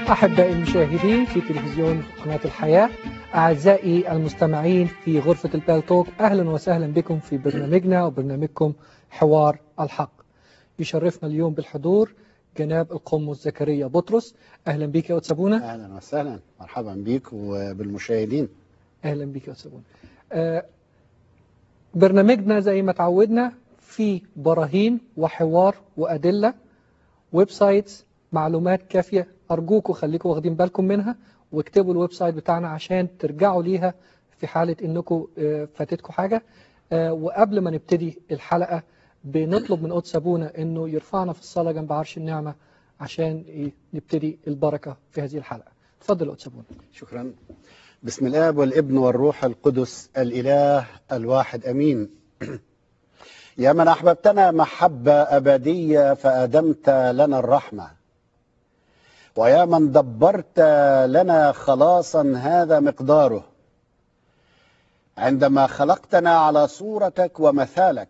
أحبائي المشاهدين في تلفزيون قناة الحياة أعزائي المستمعين في غرفة البالتوك أهلا وسهلا بكم في برنامجنا وبرنامجكم حوار الحق يشرفنا اليوم بالحضور جناب القمص زكريا بطرس أهلا بك يا أتسابونا اهلا وسهلا مرحبا بيك وبالمشاهدين أهلا بك يا أتسابونا آه برنامجنا زي ما تعودنا في براهين وحوار وأدلة ويب سايتس معلومات كافية أرجوكم خليكم واخدين بالكم منها واكتبوا الويب سايت بتاعنا عشان ترجعوا ليها في حالة انكم آه، فاتتكم حاجة آه، وقبل ما نبتدي الحلقة بنطلب من قدس أبونا انه يرفعنا في الصلاة جنب عرش النعمة عشان إيه، نبتدي البركة في هذه الحلقة اتفضل قدس أبونا شكرا بسم الاب والابن والروح القدس الاله الواحد امين يا من احببتنا محبه ابديه فادمت لنا الرحمه ويا من دبرت لنا خلاصا هذا مقداره عندما خلقتنا على صورتك ومثالك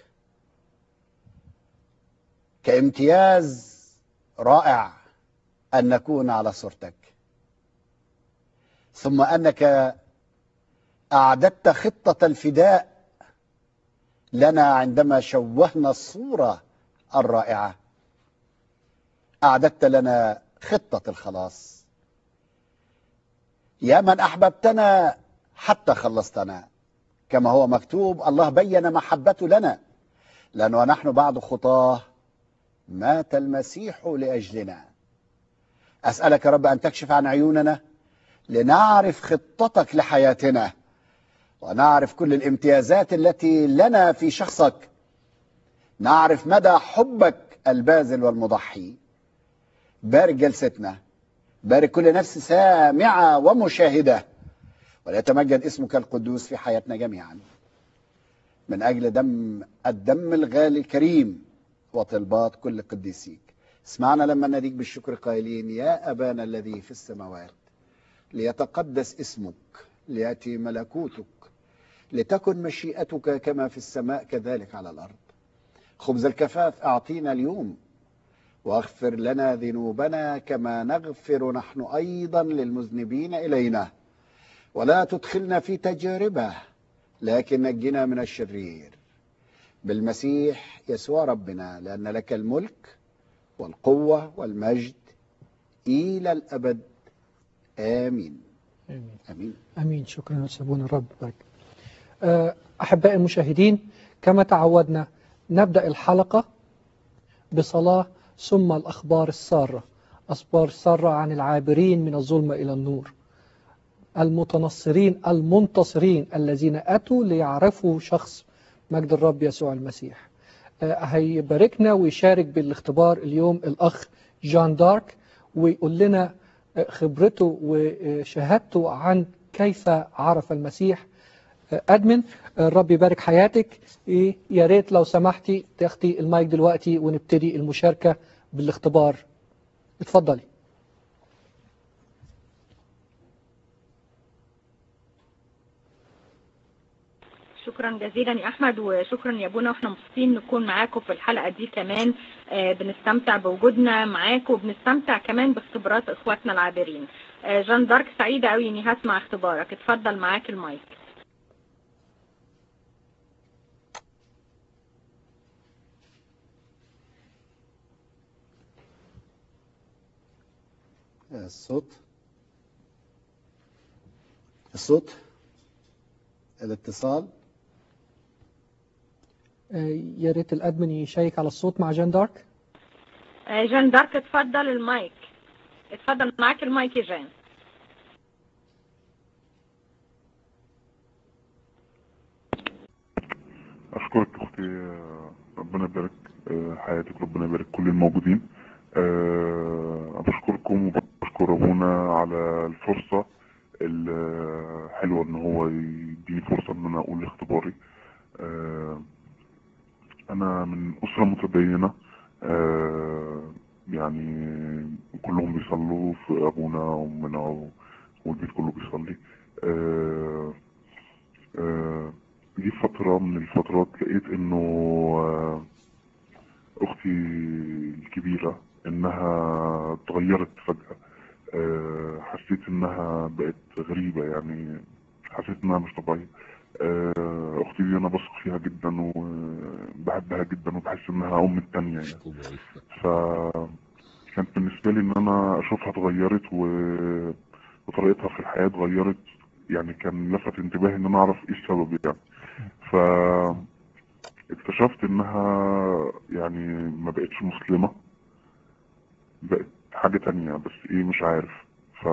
كامتياز رائع ان نكون على صورتك ثم انك اعددت خطه الفداء لنا عندما شوهنا الصوره الرائعه اعددت لنا خطه الخلاص يا من احببتنا حتى خلصتنا كما هو مكتوب الله بين محبته لنا لانه نحن بعد خطاه مات المسيح لاجلنا اسالك يا رب ان تكشف عن عيوننا لنعرف خطتك لحياتنا ونعرف كل الامتيازات التي لنا في شخصك نعرف مدى حبك الباذل والمضحي بارك جلستنا بارك كل نفس سامعة ومشاهدة وليتمجد اسمك القدوس في حياتنا جميعا من أجل دم الدم الغالي الكريم وطلبات كل قديسيك اسمعنا لما نديك بالشكر قائلين يا أبانا الذي في السماوات ليتقدس اسمك ليأتي ملكوتك لتكن مشيئتك كما في السماء كذلك على الأرض خبز الكفاف أعطينا اليوم واغفر لنا ذنوبنا كما نغفر نحن أيضا للمذنبين إلينا ولا تدخلنا في تجربة لكن نجنا من الشرير بالمسيح يسوع ربنا لأن لك الملك والقوة والمجد إلى الأبد آمين آمين آمين امين شكرا يا سابونا الرب يبارك آه، احبائي المشاهدين كما تعودنا نبدا الحلقه بصلاه ثم الاخبار الساره اخبار ساره عن العابرين من الظلمه الى النور المتنصرين المنتصرين الذين اتوا ليعرفوا شخص مجد الرب يسوع المسيح آه، هيباركنا ويشارك بالاختبار اليوم الاخ جان دارك ويقول لنا خبرته وشهادته عن كيف عرف المسيح أدمن الرب يبارك حياتك إيه، يا ريت لو سمحتي تاخدي المايك دلوقتي ونبتدي المشاركة بالاختبار اتفضلي شكرا جزيلا يا احمد وشكرا يا ابونا واحنا مبسوطين نكون معاكم في الحلقه دي كمان آه، بنستمتع بوجودنا معاكم وبنستمتع كمان باختبارات اخواتنا العابرين آه، جان دارك سعيده قوي اني هسمع اختبارك اتفضل معاك المايك الصوت الصوت الاتصال آه، يا ريت الأدمن يشيك على الصوت مع جان دارك آه، جان دارك اتفضل المايك اتفضل معاك المايك يا جان أشكرك أختي آه، ربنا يبارك آه، حياتك ربنا يبارك كل الموجودين آه، بشكركم وبشكر أبونا على الفرصة الحلوة إن هو يديني فرصة إن أنا أقول اختباري آه، أنا من أسرة متدينة آه، يعني كلهم بيصلوا في أبونا وأمنا والبيت كله بيصلي آه، آه، جه فترة من الفترات لقيت انه آه، اختي الكبيرة انها اتغيرت فجأة آه، حسيت انها بقت غريبة يعني حسيت انها مش طبيعية آه، اختي دي انا بثق فيها جدا وبحبها جدا وبحس انها ام التانية يعني ف كانت بالنسبة لي ان انا اشوفها اتغيرت و... وطريقتها في الحياة اتغيرت يعني كان لفت انتباهي ان انا اعرف ايه السبب يعني ف اكتشفت انها يعني ما بقتش مسلمة بقت حاجة تانية بس ايه مش عارف ف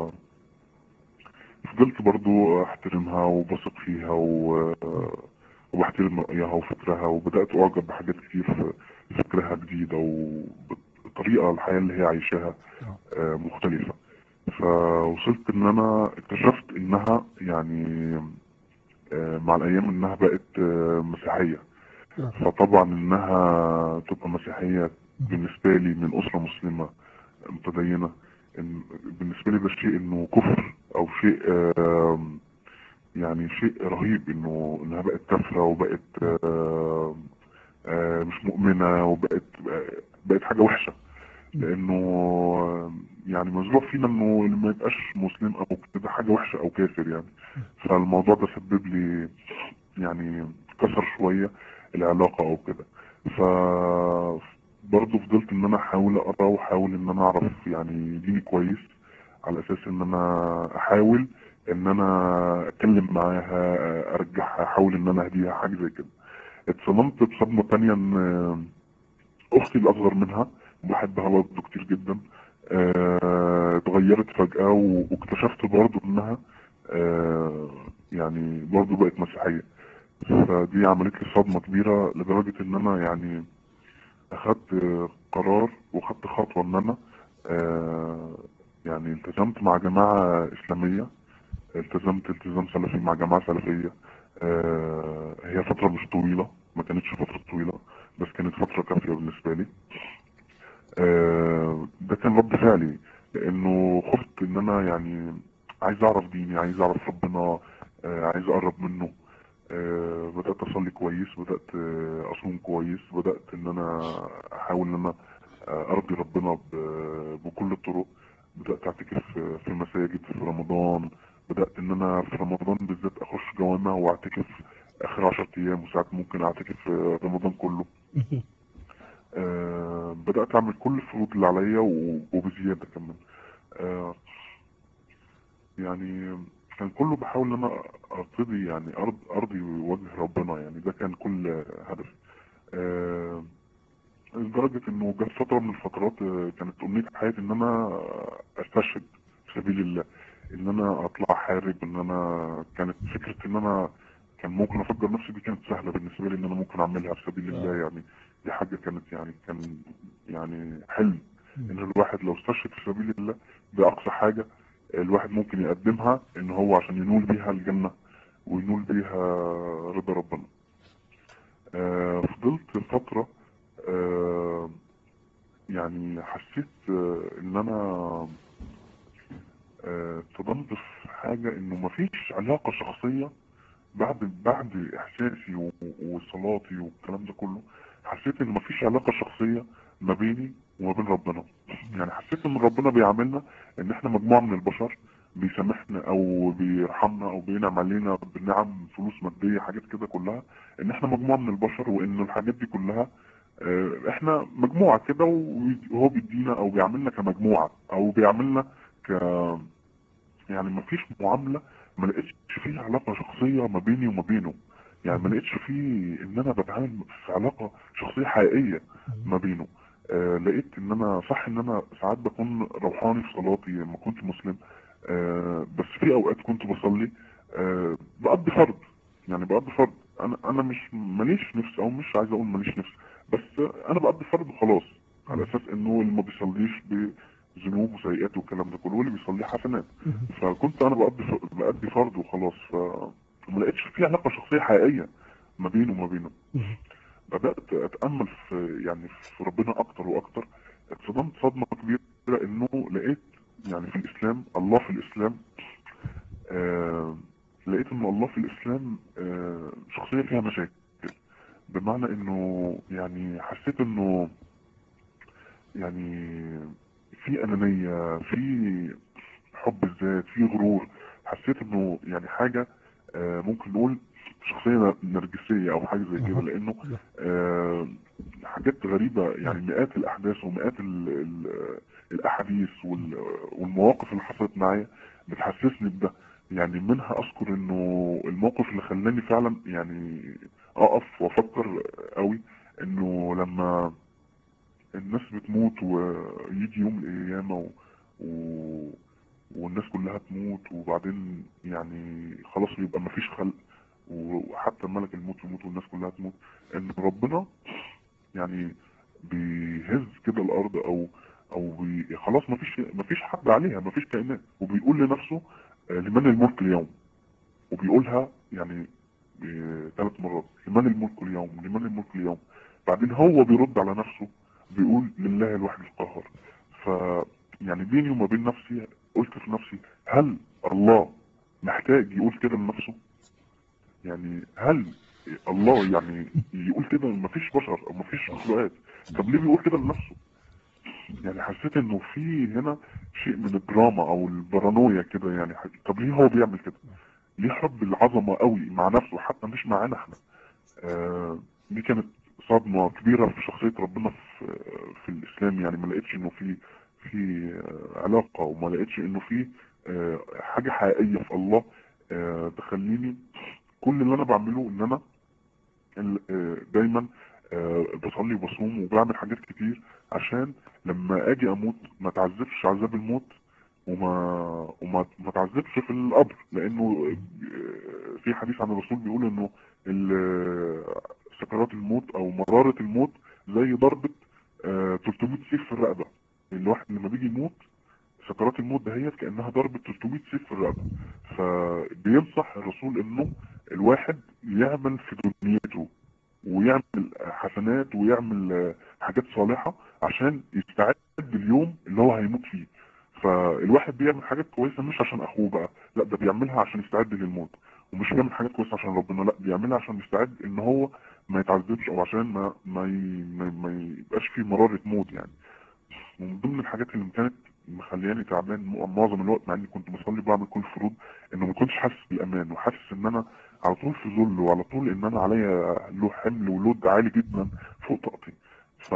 فضلت برضو احترمها وبثق فيها و... وبحترم رأيها وفكرها وبدأت أعجب بحاجات كتير في فكرها جديدة وطريقة الحياة اللي هي عايشاها آه، مختلفة فوصلت ان انا اكتشفت انها يعني آه، مع الايام انها بقت آه، مسيحية فطبعا انها تبقى مسيحية بالنسبة لي من اسرة مسلمة متدينة إن بالنسبة لي ده شيء انه كفر او شيء آم، يعني شيء رهيب انه انها بقت كافرة وبقت آم، آه، مش مؤمنة وبقت بقت حاجة وحشة لانه آم، يعني مزروع فينا انه اللي ما يبقاش مسلم او كده حاجة وحشة او كافر يعني فالموضوع ده سبب لي يعني كسر شوية العلاقة او كده ف برضه فضلت ان انا احاول اقرا واحاول ان انا اعرف يعني ديني كويس على اساس ان انا احاول ان انا اتكلم معاها ارجعها احاول ان انا اهديها حاجه زي كده اتصدمت بصدمه تانية ان اختي الاصغر منها بحبها برضه كتير جدا آه، اتغيرت فجأة و- واكتشفت برضه انها آه، يعني برضه بقت مسيحية فدي عملت لي صدمة كبيرة لدرجة ان انا يعني اخدت قرار واخدت خطوة ان انا آه، يعني التزمت مع جماعة اسلامية التزمت التزام سلفي مع جماعة سلفية آه، هي فترة مش طويلة ما كانتش فترة طويلة بس كانت فترة كافية بالنسبة لي آه، ده كان رد فعلي لانه خفت ان انا يعني عايز اعرف ديني عايز اعرف ربنا آه، عايز اقرب منه آه، بدأت أصلي كويس بدأت آه، أصوم كويس بدأت إن أنا أحاول إن أنا آه، أرضي ربنا ب- بكل الطرق بدأت أعتكف آه، في المساجد في رمضان بدأت إن أنا في رمضان بالذات أخش جوامع وأعتكف آخر عشر أيام وساعات ممكن أعتكف آه، رمضان كله آه، بدأت أعمل كل الفروض اللي عليا و- وبزيادة كمان آه، يعني كان كله بحاول ان انا ارتضي يعني أرض ارضي وجه ربنا يعني ده كان كل هدفي آه، لدرجة انه جت فترة من الفترات آه، كانت امنية حياتي ان انا استشهد في سبيل الله ان انا اطلع حارب ان انا كانت فكرة ان انا كان ممكن افجر نفسي دي كانت سهلة بالنسبة لي ان انا ممكن اعملها في سبيل الله يعني دي حاجة كانت يعني كان يعني حلم ان الواحد لو استشهد في سبيل الله ده اقصى حاجة الواحد ممكن يقدمها ان هو عشان ينول بيها الجنة وينول بيها رضا ربنا آه، فضلت فترة آه، يعني حسيت آه، ان انا آه، اتصدمت في حاجة انه مفيش علاقة شخصية بعد بعد احساسي و- وصلاتي والكلام ده كله حسيت ان مفيش علاقة شخصية ما بيني وما بين ربنا يعني حسيت ان ربنا بيعاملنا ان احنا مجموعة من البشر بيسامحنا او بيرحمنا او بينعم علينا بنعم فلوس مادية حاجات كده كلها ان احنا مجموعة من البشر وان الحاجات دي كلها آه، احنا مجموعة كده وهو بيدينا او بيعاملنا كمجموعة او بيعاملنا ك يعني ما فيش معاملة ما لقيتش فيه علاقة شخصية ما بيني وما بينه يعني ما لقيتش فيه ان انا بتعامل في علاقة شخصية حقيقية ما بينه آه لقيت ان انا صح ان انا ساعات بكون روحاني في صلاتي ما كنت مسلم آه بس في اوقات كنت بصلي آه بقضي فرض يعني بقضي فرض انا انا مش ماليش نفس او مش عايز اقول ماليش نفس بس انا بقضي فرض وخلاص على اساس انه اللي ما بيصليش بذنوب وسيئات والكلام ده كله واللي بيصلي حسنات فكنت انا بقضي ف- بقضي فرض وخلاص فما لقيتش في علاقه شخصيه حقيقيه ما بينه وما بينه بدات اتامل في يعني في ربنا اكتر واكتر اتصدمت صدمه كبيره انه لقيت يعني في الاسلام الله في الاسلام آه لقيت ان الله في الاسلام آه شخصيه فيها مشاكل بمعنى انه يعني حسيت انه يعني في انانيه في حب الذات في غرور حسيت انه يعني حاجه آه، ممكن نقول شخصيه نرجسيه او حاجه زي كده أها. لانه آه، حاجات غريبه يعني مئات الاحداث ومئات ال ال الاحاديث وال- والمواقف اللي حصلت معايا بتحسسني بده يعني منها اذكر انه الموقف اللي خلاني فعلا يعني اقف وافكر قوي انه لما الناس بتموت ويجي يوم القيامة و... و... والناس كلها تموت وبعدين يعني خلاص بيبقى مفيش خلق وحتى ملك الموت يموت والناس كلها تموت ان ربنا يعني بيهز كده الارض او او بي... خلاص مفيش مفيش حد عليها مفيش كائنات وبيقول لنفسه آه، لمن الملك اليوم وبيقولها يعني ثلاث مرات لمن الملك اليوم لمن الملك اليوم بعدين هو بيرد على نفسه بيقول لله الواحد القهار ف يعني بيني وما بين نفسي قلت في نفسي هل الله محتاج يقول كده لنفسه يعني هل الله يعني يقول كده مفيش بشر او مفيش مخلوقات طب ليه بيقول كده لنفسه يعني حسيت انه في هنا شيء من الدراما او البارانويا كده يعني طب ليه هو بيعمل كده ليه حب العظمه قوي مع نفسه حتى مش معانا احنا آه دي كانت صدمه كبيره في شخصيه ربنا في في الاسلام يعني ما لقيتش انه في في آه، علاقه وما لقيتش انه في آه، حاجه حقيقيه في الله آه، تخليني كل اللي انا بعمله ان انا ال- آه، دايما آه، بصلي وبصوم وبعمل حاجات كتير عشان لما اجي اموت ما تعذبش عذاب الموت وما وما ما تعذبش في القبر لانه آه، في حديث عن الرسول بيقول انه ال- سكرات الموت او مرارة الموت زي ضربة آه، 300 سيف في الرقبة الواحد لما بيجي يموت سكرات الموت دهيت كانها ضربة 300 سيف في الرقبة فبينصح الرسول انه الواحد يعمل في دنيته ويعمل حسنات ويعمل آه، حاجات صالحة عشان يستعد اليوم اللي هو هيموت فيه فالواحد بيعمل حاجات كويسة مش عشان اخوه بقى لا ده بيعملها عشان يستعد للموت ومش بيعمل حاجات كويسة عشان ربنا لا بيعملها عشان يستعد ان هو ما يتعذبش او عشان ما ما, ي... ما, ما يبقاش فيه مرارة موت يعني ومن ضمن الحاجات اللي كانت مخلياني تعبان م- معظم الوقت مع اني كنت بصلي بعمل كل الفروض انه ما كنتش حاسس بالامان وحاسس ان انا على طول في ذل وعلى طول ان انا عليا له حمل ولود عالي جدا فوق طاقتي ف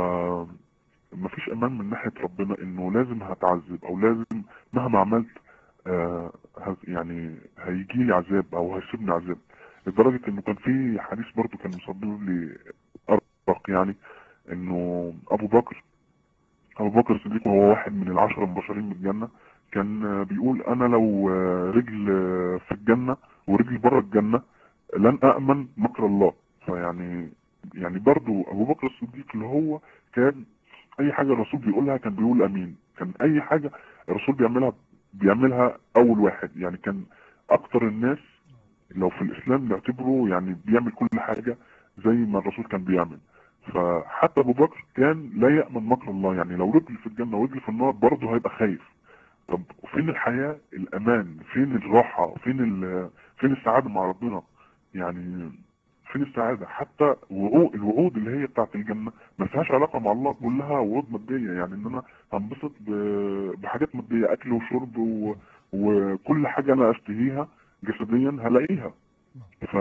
مفيش امان من ناحيه ربنا انه لازم هتعذب او لازم مهما عملت آه هز- يعني هيجي لي عذاب او هيسيبني عذاب لدرجه انه كان في حديث برضو كان مسبب لي ارق يعني انه ابو بكر ابو بكر الصديق وهو واحد من العشرة المبشرين بالجنة كان آه، بيقول انا لو آه، رجل آه، في الجنة ورجل بره الجنة لن أأمن مكر الله فيعني يعني برضو أبو بكر الصديق اللي هو كان أي حاجة الرسول بيقولها كان بيقول أمين كان أي حاجة الرسول بيعملها بيعملها أول واحد يعني كان أكتر الناس لو في الإسلام نعتبره يعني بيعمل كل حاجة زي ما الرسول كان بيعمل فحتى أبو بكر كان لا يأمن مكر الله يعني لو رجل في الجنة ورجل في النار برضه هيبقى خايف طب فين الحياة الأمان فين الراحة فين ال- فين السعادة مع ربنا يعني فين السعادة حتى وعو- الوعود اللي هي بتاعت الجنة ما فيهاش علاقة مع الله كلها وعود مادية يعني ان انا هنبسط ب- بحاجات مادية اكل وشرب و... وكل حاجة انا اشتهيها جسديا هلاقيها ف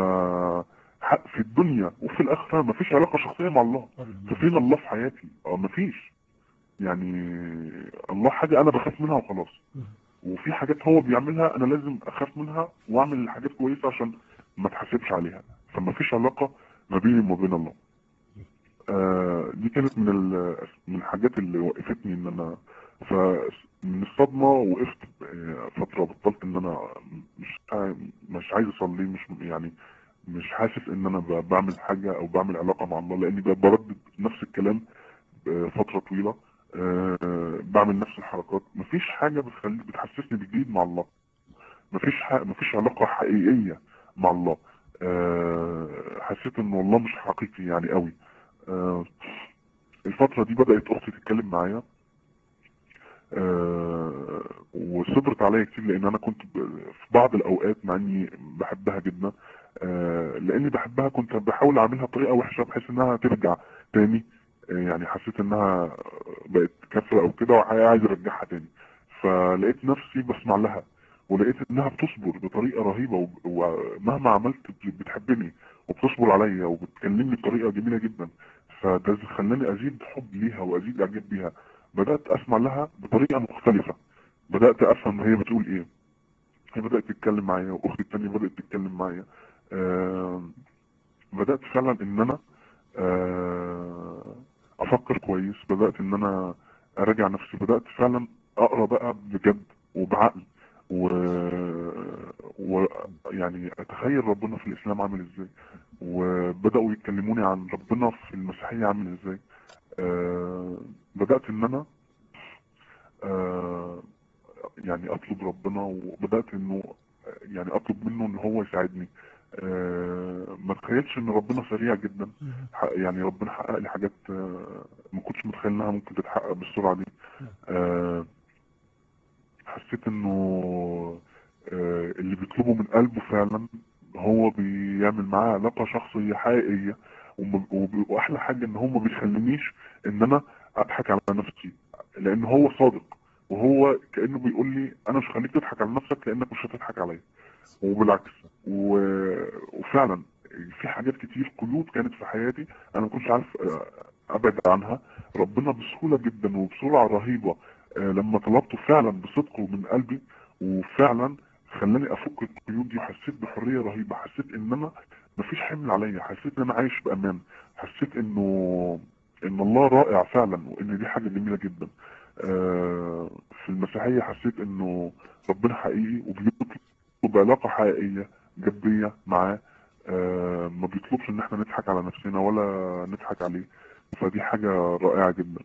ح- في الدنيا وفي الاخرة ما فيش علاقة شخصية مع الله ففين الله في حياتي اه ما فيش يعني الله حاجة انا بخاف منها وخلاص وفي حاجات هو بيعملها انا لازم اخاف منها واعمل حاجات كويسة عشان ما اتحاسبش عليها فما فيش علاقة ما بيني وما بين الله آه دي كانت من ال- من الحاجات اللي وقفتني ان انا فمن الصدمة وقفت آه، فترة بطلت ان انا مش مش عايز اصلي مش يعني مش حاسس ان انا ب- بعمل حاجة او بعمل علاقة مع الله لاني ب- بردد نفس الكلام آه، فترة طويلة آه، بعمل نفس الحركات مفيش حاجة بتخلي بتحسسني بجديد مع الله مفيش ح... مفيش علاقة حقيقية مع الله أه... حسيت ان الله مش حقيقي يعني قوي أه... الفترة دي بدأت اختي تتكلم معايا أه... وصبرت عليا كتير لان انا كنت ب... في بعض الاوقات مع اني بحبها جدا أه... لاني بحبها كنت بحاول اعملها بطريقة وحشة بحيث انها ترجع تاني يعني حسيت انها بقت كافره او كده وعايز ارجعها تاني فلقيت نفسي بسمع لها ولقيت انها بتصبر بطريقه رهيبه وب- ومهما عملت بت- بتحبني وبتصبر عليا وبتكلمني بطريقه جميله جدا فده خلاني ازيد حب ليها وازيد اعجاب بيها بدات اسمع لها بطريقه مختلفه بدات افهم هي بتقول ايه هي بدات تتكلم معايا واختي التانيه بدات تتكلم معايا آه بدات فعلا ان انا آه افكر كويس بدات ان انا اراجع نفسي بدات فعلا اقرا بقى بجد وبعقل و... و يعني اتخيل ربنا في الاسلام عامل ازاي وبداوا يكلموني عن ربنا في المسيحيه عامل ازاي آه بدات ان انا آه يعني اطلب ربنا وبدات انه يعني اطلب منه ان هو يساعدني آه ما تخيلش ان ربنا سريع جدا ح- يعني ربنا حقق لي حاجات آه ما كنتش متخيل انها ممكن تتحقق بالسرعه دي آه حسيت انه آه اللي بيطلبه من قلبه فعلا هو بيعمل معاه علاقه شخصيه حقيقيه وم- وب- واحلى حاجه ان هو ما بيخلينيش ان انا اضحك على نفسي لان هو صادق وهو كانه بيقول لي انا مش هخليك تضحك على نفسك لانك مش هتضحك عليا وبالعكس و... وفعلا في حاجات كتير قيود كانت في حياتي انا ما كنتش عارف آه، ابعد عنها ربنا بسهوله جدا وبسرعه رهيبه آه، لما طلبته فعلا بصدق ومن قلبي وفعلا خلاني افك القيود دي وحسيت بحريه رهيبه حسيت ان انا مفيش حمل عليا حسيت ان انا عايش بامان حسيت انه ان الله رائع فعلا وان دي حاجه جميله جدا آه، في المسيحيه حسيت انه ربنا حقيقي وبيطلب علاقه حقيقيه جديه معاه آه، ما بيطلبش ان احنا نضحك على نفسنا ولا نضحك عليه فدي حاجه رائعه جدا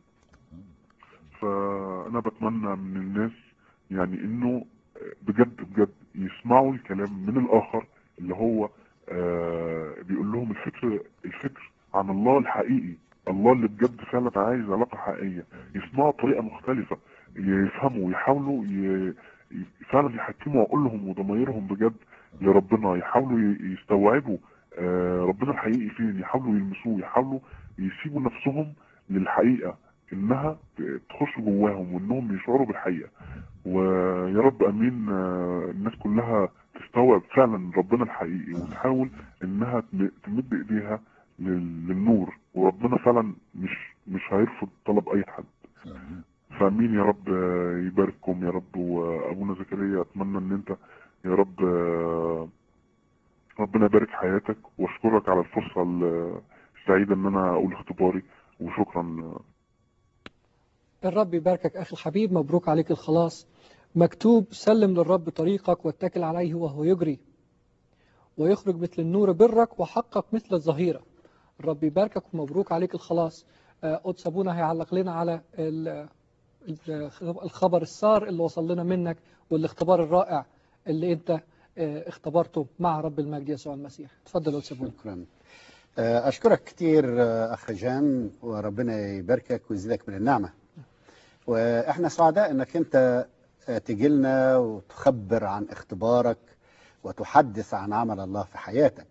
فانا بتمنى من الناس يعني انه بجد بجد يسمعوا الكلام من الاخر اللي هو آه بيقول لهم الفكر الفكر عن الله الحقيقي الله اللي بجد فعلا عايز علاقه حقيقيه يسمعوا بطريقه مختلفه يفهموا يحاولوا ي... ي- فعلا يحكموا عقولهم وضمايرهم بجد لربنا يحاولوا ي- يستوعبوا آه ربنا الحقيقي فين يحاولوا يلمسوه يحاولوا يسيبوا نفسهم للحقيقه انها تخش جواهم وانهم يشعروا بالحقيقه ويا رب امين آه، الناس كلها تستوعب فعلا ربنا الحقيقي وتحاول انها تم- تمد ايديها لل- للنور وربنا فعلا مش مش هيرفض طلب اي حد فامين يا رب آه، يبارككم يا رب وابونا زكريا اتمنى ان انت يا رب آه، ربنا يبارك حياتك واشكرك على الفرصه ال- السعيده ان انا اقول اختباري وشكرا الرب يباركك أخي الحبيب مبروك عليك الخلاص مكتوب سلم للرب طريقك واتكل عليه وهو يجري ويخرج مثل النور برك وحقق مثل الظهيرة الرب يباركك ومبروك عليك الخلاص آه، قدس أبونا هيعلق لنا على ال- ال- الخبر السار اللي وصل لنا منك والاختبار الرائع اللي انت آه، اختبرته مع رب المجد يسوع المسيح تفضل قدس أبونا شكرا آه، أشكرك كتير آه، أخ جان وربنا يباركك ويزيدك من النعمة وإحنا سعداء إنك أنت آه، تجي لنا وتخبر عن اختبارك وتحدث عن عمل الله في حياتك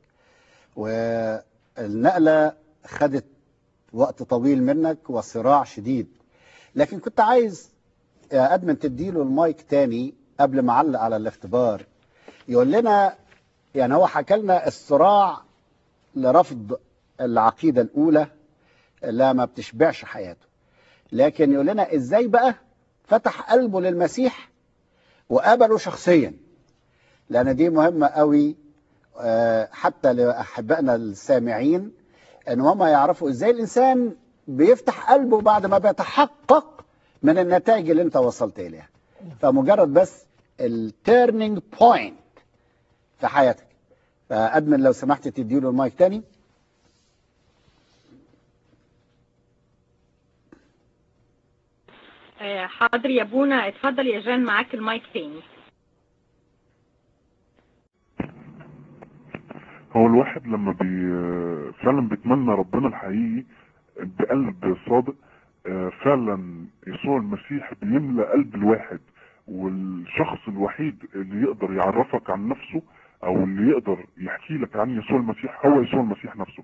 والنقلة خدت وقت طويل منك وصراع شديد لكن كنت عايز يا أدمن تديله المايك تاني قبل ما أعلق على الاختبار يقول لنا يعني هو حكى لنا الصراع لرفض العقيدة الأولى لا ما بتشبعش حياته لكن يقول لنا إزاي بقى فتح قلبه للمسيح وقابله شخصيا لأن دي مهمة قوي آه، حتى لأحبائنا السامعين أن هم يعرفوا إزاي الإنسان بيفتح قلبه بعد ما بيتحقق من النتائج اللي أنت وصلت إليها فمجرد بس التيرنينج بوينت في حياتك فأدمن لو سمحت تديله المايك تاني آه، حاضر يا بونا اتفضل يا جان معاك المايك تاني هو الواحد لما بي فعلا بيتمنى ربنا الحقيقي بقلب صادق آه، فعلا يسوع المسيح بيملى قلب الواحد والشخص الوحيد اللي يقدر يعرفك عن نفسه او اللي يقدر يحكي لك عن يسوع المسيح هو يسوع المسيح نفسه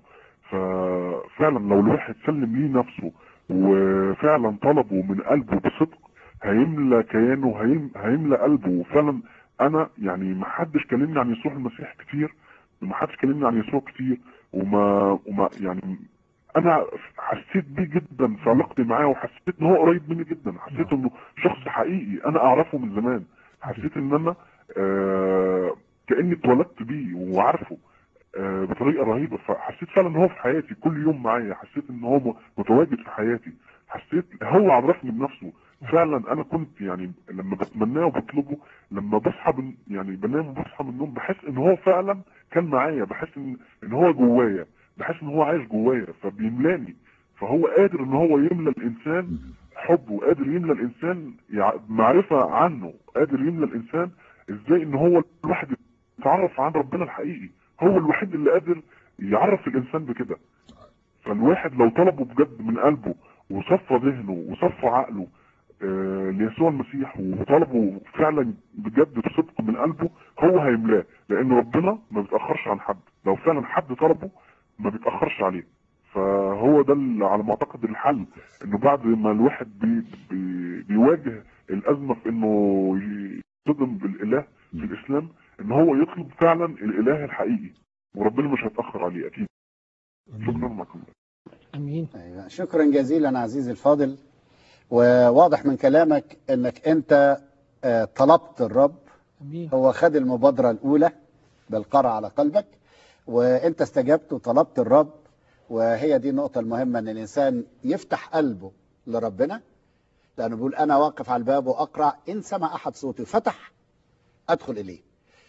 ففعلا لو الواحد سلم ليه نفسه وفعلا طلبه من قلبه بصدق هيملى كيانه هيم- هيملى قلبه وفعلا انا يعني ما حدش كلمني عن يسوع المسيح كتير ما حدش كلمني عن يسوع كتير وما وما يعني انا حسيت بيه جدا في علاقتي معاه وحسيت ان هو قريب مني جدا حسيت انه شخص حقيقي انا اعرفه من زمان حسيت ان انا آه كاني اتولدت بيه وعارفه آه بطريقه رهيبه فحسيت فعلا ان هو في حياتي كل يوم معايا حسيت ان هو م- متواجد في حياتي حسيت هو عرفني بنفسه فعلا انا كنت يعني لما بتمناه وبطلبه لما بصحى من يعني بنام وبصحى من النوم بحس ان هو فعلا كان معايا بحس ان ان هو جوايا بحس ان هو عايش جوايا فبيملاني فهو قادر ان هو يملى الانسان حبه قادر يملى الانسان يع- معرفه عنه قادر يملى الانسان ازاي ان هو الواحد يتعرف عن ربنا الحقيقي هو الوحيد اللي قادر يعرف الانسان بكده فالواحد لو طلبه بجد من قلبه وصفى ذهنه وصفى عقله آه، ليسوع المسيح وطلبه فعلا بجد بصدق من قلبه هو هيملاه لان ربنا ما بيتاخرش عن حد لو فعلا حد طلبه ما بيتاخرش عليه فهو ده اللي على ما اعتقد الحل انه بعد ما الواحد بي بي بيواجه الازمه في انه يصدم بالاله في الاسلام ان هو يطلب فعلا الاله الحقيقي وربنا مش هيتاخر عليه اكيد شكرا معكم امين أيوة. شكرا جزيلا عزيزي الفاضل وواضح من كلامك انك انت آه، طلبت الرب امين هو خد المبادرة الأولى بالقرع على قلبك وأنت استجبت وطلبت الرب وهي دي النقطة المهمة أن الإنسان يفتح قلبه لربنا لأنه بيقول أنا واقف على الباب وأقرع إن سمع أحد صوتي فتح أدخل إليه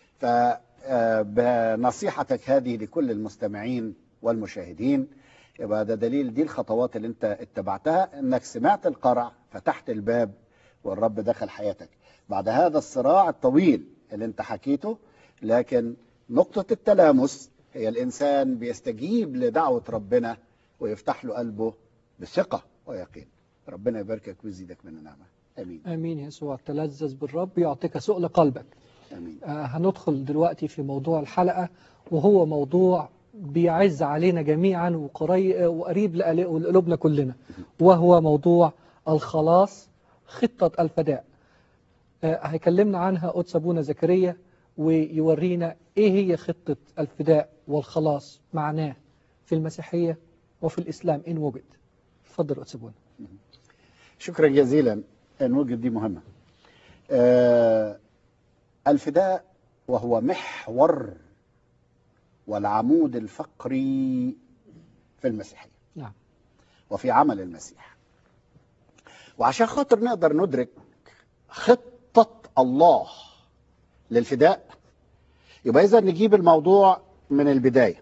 فبنصيحتك هذه لكل المستمعين والمشاهدين يبقى ده دليل دي الخطوات اللي انت اتبعتها انك سمعت القرع فتحت الباب والرب دخل حياتك بعد هذا الصراع الطويل اللي انت حكيته لكن نقطة التلامس هي الإنسان بيستجيب لدعوة ربنا ويفتح له قلبه بثقة ويقين ربنا يباركك ويزيدك من النعمة آمين امين يسوع تلذذ بالرب يعطيك سؤل قلبك آمين آه، هندخل دلوقتي في موضوع الحلقة وهو موضوع بيعز علينا جميعا وقري- وقريب لقل- لقلوبنا كلنا وهو موضوع الخلاص خطة الفداء آه، هيكلمنا عنها قدس أبونا زكريا ويورينا إيه هي خطة الفداء والخلاص معناه في المسيحية وفي الإسلام إن وجد اتفضل قدس أبونا شكرا جزيلا الوجهة دي مهمة آه الفداء وهو محور والعمود الفقري في المسيحية نعم وفي عمل المسيح وعشان خاطر نقدر ندرك خطة الله للفداء يبقى إذا نجيب الموضوع من البداية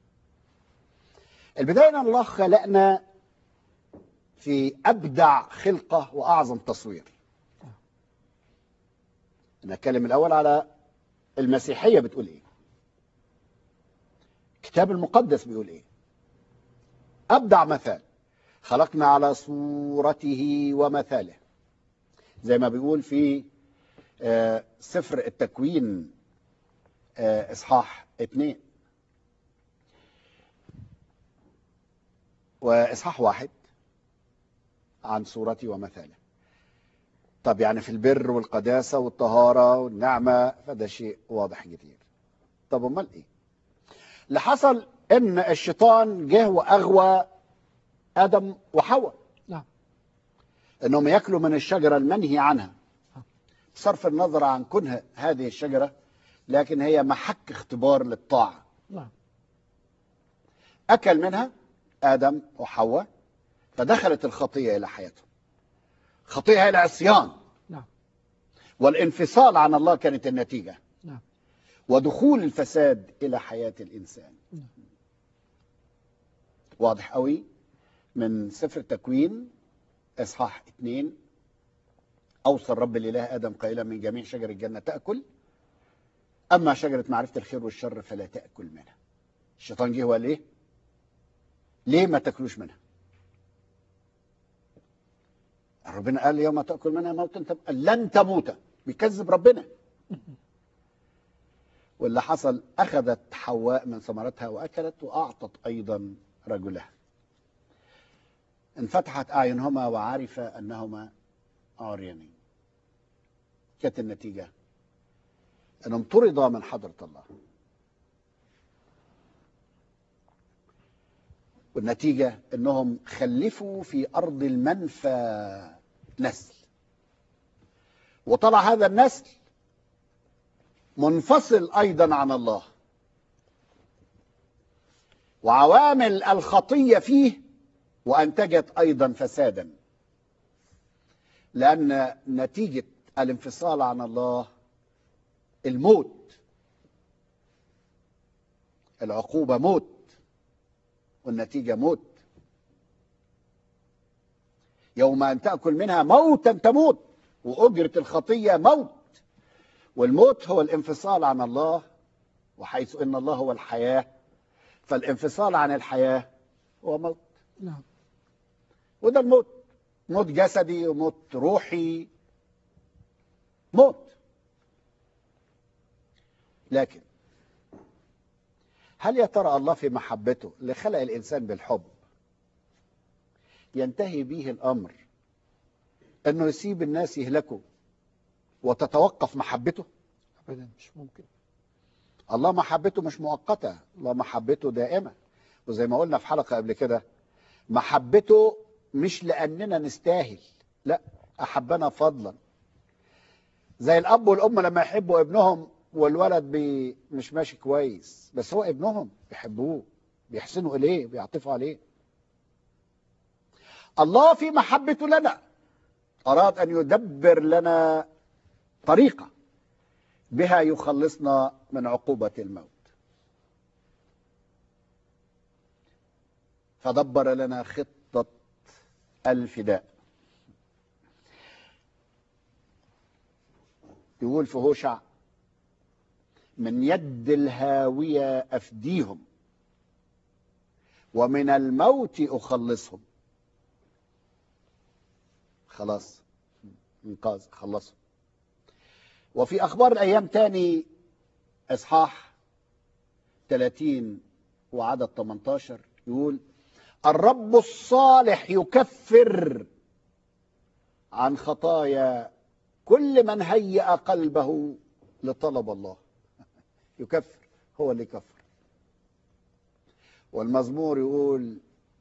البداية أن الله خلقنا في أبدع خلقة وأعظم تصوير نتكلم الأول على المسيحية بتقول إيه الكتاب المقدس بيقول إيه أبدع مثال خلقنا على صورته ومثاله زي ما بيقول في آه، سفر التكوين آه، إصحاح اتنين وإصحاح واحد عن صورتي ومثاله طب يعني في البر والقداسة والطهارة والنعمة فده شيء واضح كتير طب امال ايه اللي حصل ان الشيطان جه واغوى ادم وحواء نعم انهم ياكلوا من الشجره المنهي عنها بصرف النظر عن كنه هذه الشجره لكن هي محك اختبار للطاعه نعم اكل منها ادم وحواء فدخلت الخطيه الى حياتهم خطيه هي العصيان نعم والانفصال عن الله كانت النتيجه نعم ودخول الفساد الى حياه الانسان نعم. واضح قوي من سفر التكوين اصحاح اثنين اوصى الرب الاله ادم قائلا من جميع شجر الجنه تاكل اما شجره معرفه الخير والشر فلا تاكل منها الشيطان جه وقال ايه ليه ما تاكلوش منها ربنا قال يوم تاكل منها موتا تم... لن تموت بيكذب ربنا واللي حصل اخذت حواء من ثمرتها واكلت واعطت ايضا رجلها انفتحت أعينهما وعرف أنهما عريانين كانت النتيجة أنهم طردا من حضرة الله والنتيجة أنهم خلفوا في أرض المنفى نسل وطلع هذا النسل منفصل أيضا عن الله وعوامل الخطية فيه وأنتجت أيضا فسادا لأن نتيجة الانفصال عن الله الموت العقوبة موت والنتيجة موت يوم أن تأكل منها موتا تموت وأجرة الخطية موت والموت هو الانفصال عن الله وحيث ان الله هو الحياه فالانفصال عن الحياه هو موت نعم وده الموت موت جسدي وموت روحي موت لكن هل يا ترى الله في محبته اللي خلق الانسان بالحب ينتهي به الامر انه يسيب الناس يهلكوا وتتوقف محبته ابدا مش ممكن الله محبته مش مؤقتة الله محبته دائمة وزي ما قلنا في حلقة قبل كده محبته مش لأننا نستاهل لا أحبنا فضلا زي الأب والأم لما يحبوا ابنهم والولد بي مش ماشي كويس بس هو ابنهم بيحبوه بيحسنوا إليه بيعطفوا عليه الله في محبته لنا أراد أن يدبر لنا طريقة بها يخلصنا من عقوبة الموت فدبر لنا خطة الفداء يقول في هوشع من يد الهاوية أفديهم ومن الموت أخلصهم خلاص انقاذ خلصهم وفي أخبار الأيام تاني إصحاح 30 وعدد 18 يقول الرب الصالح يكفر عن خطايا كل من هيأ قلبه لطلب الله يكفر هو اللي يكفر والمزمور يقول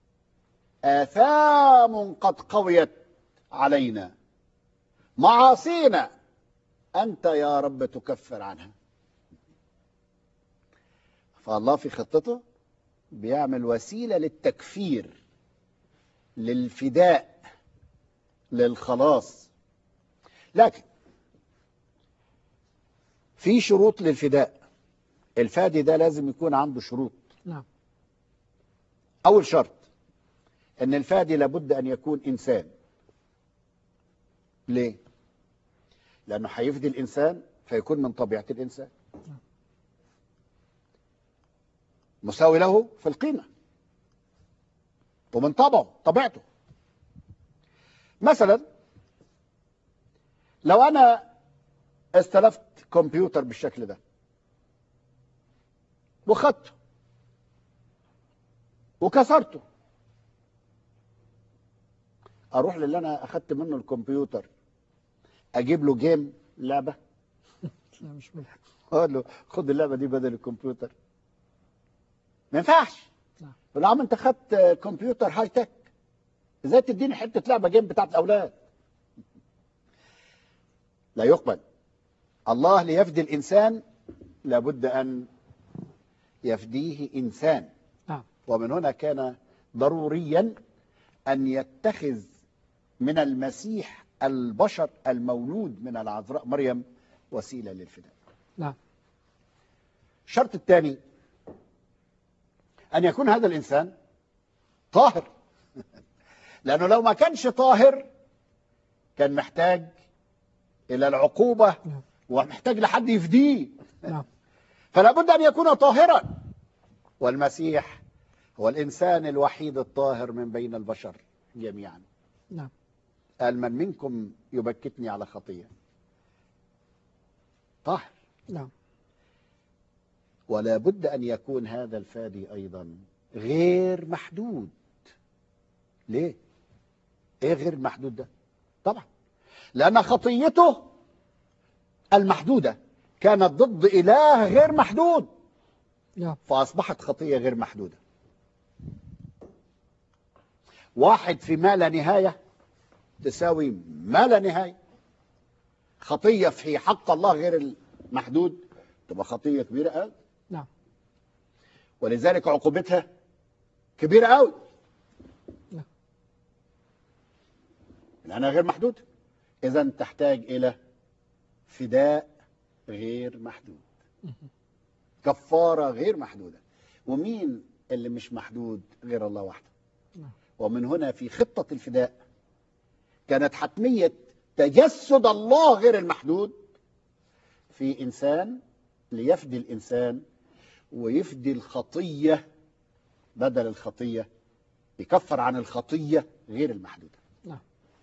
آثام قد قويت علينا معاصينا أنت يا رب تكفر عنها فالله في خطته بيعمل وسيلة للتكفير للفداء للخلاص لكن في شروط للفداء الفادي ده لازم يكون عنده شروط نعم أول شرط أن الفادي لابد أن يكون إنسان ليه؟ لأنه هيفدي الإنسان فيكون من طبيعة الإنسان مساوي له في القيمة ومن طبعه طبيعته مثلا لو أنا استلفت كمبيوتر بالشكل ده وخدته وكسرته اروح للي انا اخدت منه الكمبيوتر اجيب له جيم لعبه لا مش ممكن اقول له خد اللعبه دي بدل الكمبيوتر ما ينفعش نعم. يقول له يا عم انت خدت كمبيوتر هاي تك ازاي تديني حته لعبه جيم بتاعت الاولاد لا يقبل الله ليفدي الانسان لابد ان يفديه انسان نعم ومن هنا كان ضروريا ان يتخذ من المسيح البشر المولود من العذراء مريم وسيله للفداء نعم الشرط الثاني أن يكون هذا الإنسان طاهر لأنه لو ما كانش طاهر كان محتاج إلى العقوبة نعم. ومحتاج لحد يفديه نعم فلا بد أن يكون طاهرا والمسيح هو الإنسان الوحيد الطاهر من بين البشر جميعا نعم قال من منكم يبكتني على خطية طاهر نعم ولا بد أن يكون هذا الفادي أيضا غير محدود ليه ايه غير محدود ده طبعا لان خطيته المحدوده كانت ضد اله غير محدود نعم فاصبحت خطيه غير محدوده واحد في ما لا نهايه تساوي ما لا نهايه خطيه في حق الله غير المحدود تبقى خطيه كبيره قوي نعم ولذلك عقوبتها كبيره قوي نعم. لانها غير محدوده اذا تحتاج الى فداء غير محدود كفاره غير محدوده ومين اللي مش محدود غير الله وحده نعم. ومن هنا في خطه الفداء كانت حتميه تجسد الله غير المحدود في انسان ليفدي الانسان ويفدي الخطيه بدل الخطيه يكفر عن الخطيه غير المحدوده نعم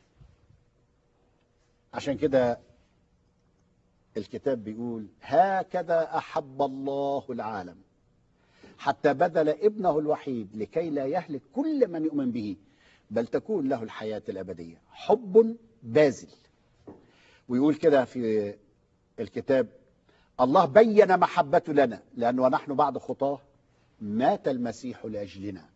عشان كده الكتاب بيقول هكذا احب الله العالم حتى بذل ابنه الوحيد لكي لا يهلك كل من يؤمن به بل تكون له الحياه الابديه حب باذل ويقول كده في الكتاب الله بين محبته لنا لانه ونحن بعد خطاه مات المسيح لاجلنا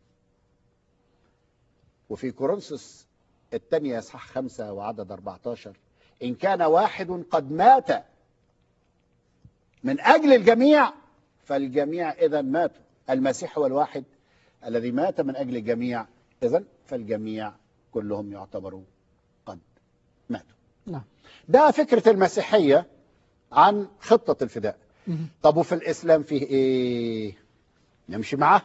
وفي كورنثوس الثانية اصحاح خمسة وعدد 14 إن كان واحد قد مات من أجل الجميع فالجميع إذا ماتوا المسيح هو الواحد الذي مات من أجل الجميع إذا فالجميع كلهم يعتبروا قد ماتوا نعم ده فكرة المسيحية عن خطة الفداء مهم. طب وفي الإسلام فيه إيه نمشي معاه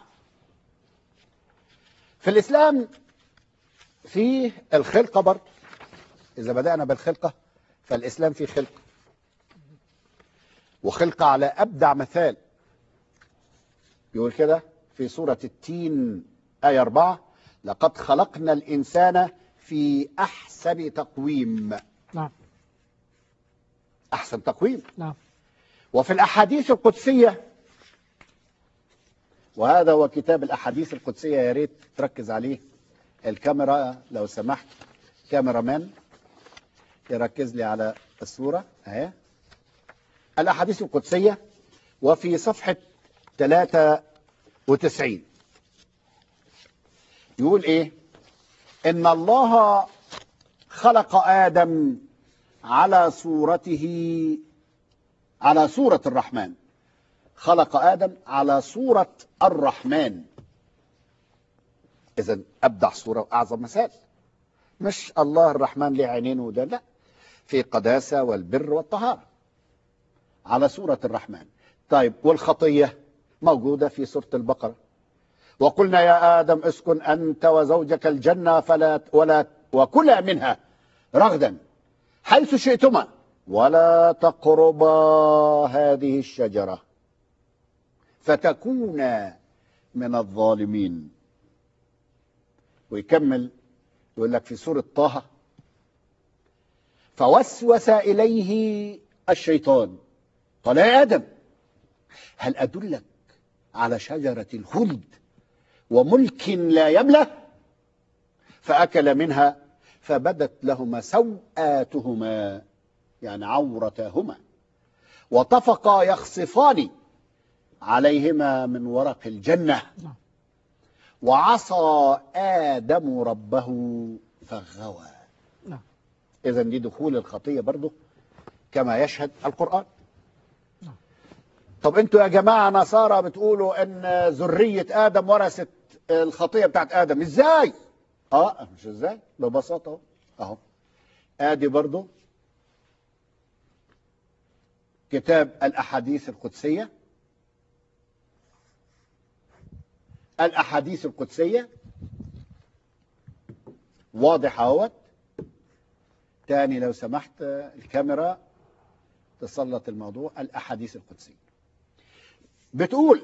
في الإسلام فيه الخلقة برضه إذا بدأنا بالخلقة فالإسلام فيه خلقة وخلقة على أبدع مثال يقول كده في سورة التين آية 4 لقد خلقنا الإنسان في أحسن تقويم نعم أحسن تقويم نعم وفي الأحاديث القدسية وهذا هو كتاب الأحاديث القدسية يا ريت تركز عليه الكاميرا لو سمحت كاميرا مان يركز لي على الصورة اهي الأحاديث القدسية وفي صفحة 93 يقول إيه إن الله خلق آدم على صورته على صورة الرحمن خلق آدم على صورة الرحمن إذا أبدع صورة وأعظم مثال مش الله الرحمن له عينين وده لا في قداسة والبر والطهارة على صورة الرحمن طيب والخطية موجودة في سورة البقرة وقلنا يا آدم اسكن أنت وزوجك الجنة فلا ولا وكلا منها رغدا حيث شئتما ولا تقربا هذه الشجرة فتكونا من الظالمين ويكمل يقول لك في سورة طه فوسوس إليه الشيطان قال يا آدم هل أدلك على شجرة الخلد وملك لا يبلى فأكل منها فبدت لهما سوآتهما يعني عورتاهما وطفقا يخصفان عليهما من ورق الجنة نعم. وعصى آدم ربه فغوى نعم. إذا دي دخول الخطية برضه كما يشهد القرآن نعم. طب انتوا يا جماعة نصارى بتقولوا ان ذرية آدم ورثت الخطية بتاعت آدم ازاي اه مش ازاي ببساطة اهو اهو ادي برضه كتاب الأحاديث القدسية الأحاديث القدسية واضح اهوت تاني لو سمحت الكاميرا تسلط الموضوع الأحاديث القدسية بتقول